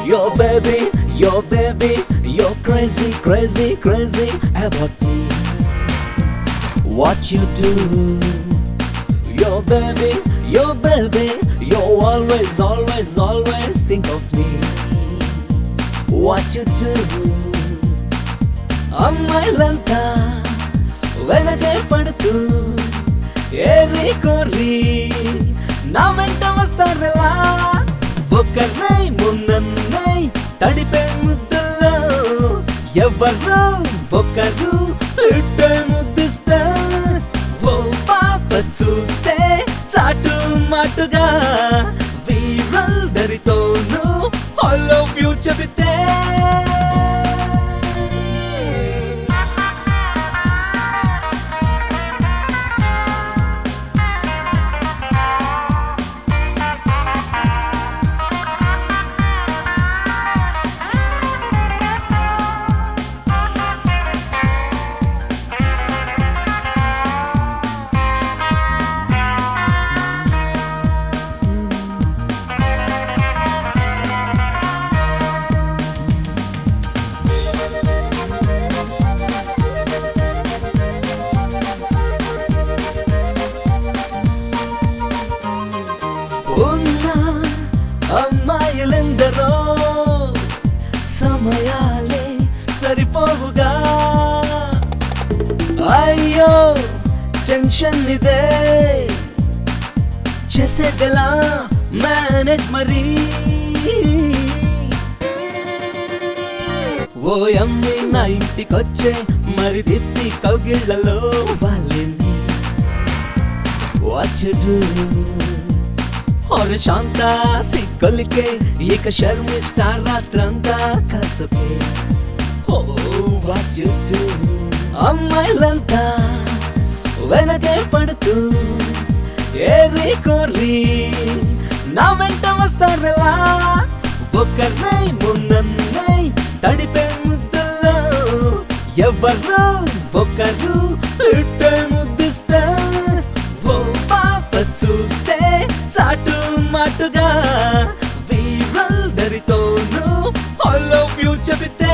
Yo baby, yo baby, you're crazy, crazy, crazy about me. What you do? Yo baby, yo baby, you always, always, always think of me. What you do? అమ్మాయిలంతా వెనకే పడుతూ ఏరి కోరి నా వెంట వస్తారలా ఒకరై మున్నన్నై తడిపే ముద్దలో ఎవరు ఒకరు ఇట్టే ముద్దిస్తే ఓ పాప చూస్తే చాటు మాటుగా వీరందరితోనూ ఐ లవ్ యూ చెబితే ఉన్న అమ్మాయిలెందరో సమయాలే సరిపోవుగా అయ్యో టెన్షన్ ఇదే చేసేదెలా మేనేజ్ మరి ఓ అమ్మి నా ఇంటికొచ్చే మరి తిప్పి కౌగిళ్లలో వాళ్ళని వాచ్ డూ और శాంత సిగ్గలికే ఇక శర్మిష్ట రాత్రంతా కసపే ఓ వాట్ యు డు అమ్మాయిలంతా వెనకే పడుతూ ఏరి కోరి నా వెంట వస్తారలా ఒకరై మున్నన్నై తడిపే ముద్దలో ఎవరు ఒకరు ఇట్టే ముద్దిస్తే ఓ పాప చూస్తే చాటు మాటుగా వీరందరితోనూ ఐ లవ్ యూ చెబితే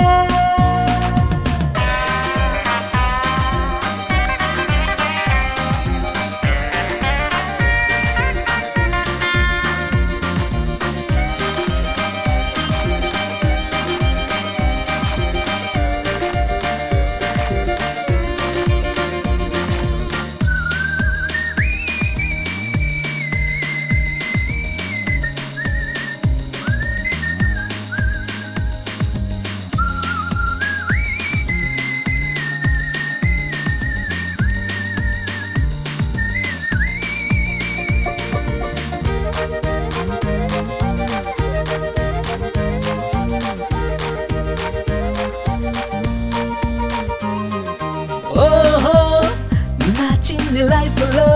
ఓహో నా చిన్ని లైఫ్ లో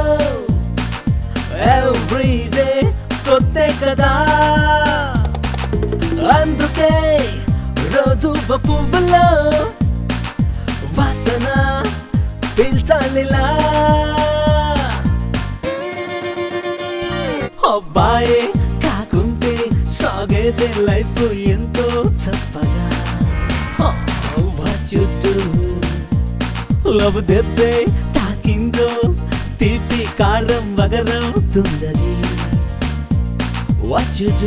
ఎవ్రీడే కొత్తే కదా అందుకే రోజు ఒక పువ్వులో వాసన పీల్చాలిలా అబ్బాయే కాకుంటే సాగేదే లైఫ్ ఎంతో చప్పగా చుట్టూ లవ్ దెబ్బే తాకిందో తీపి కారం వగరవుతుందని వచ్చుడు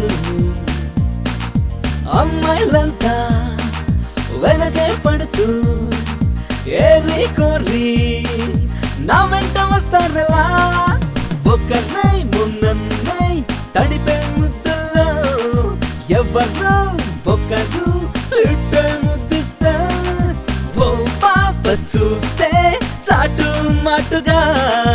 అమ్మాయిలంతా వెనకే పడుతూ ఏరి కోరి నా వెంట వస్తారలా ఒకరై మున్నన్నై తడిపే ముద్దలో ఎవరు ఒకరు ఇట్టే ముద్దిస్తే ఓ పాప చూస్తే చాటు మాటుగా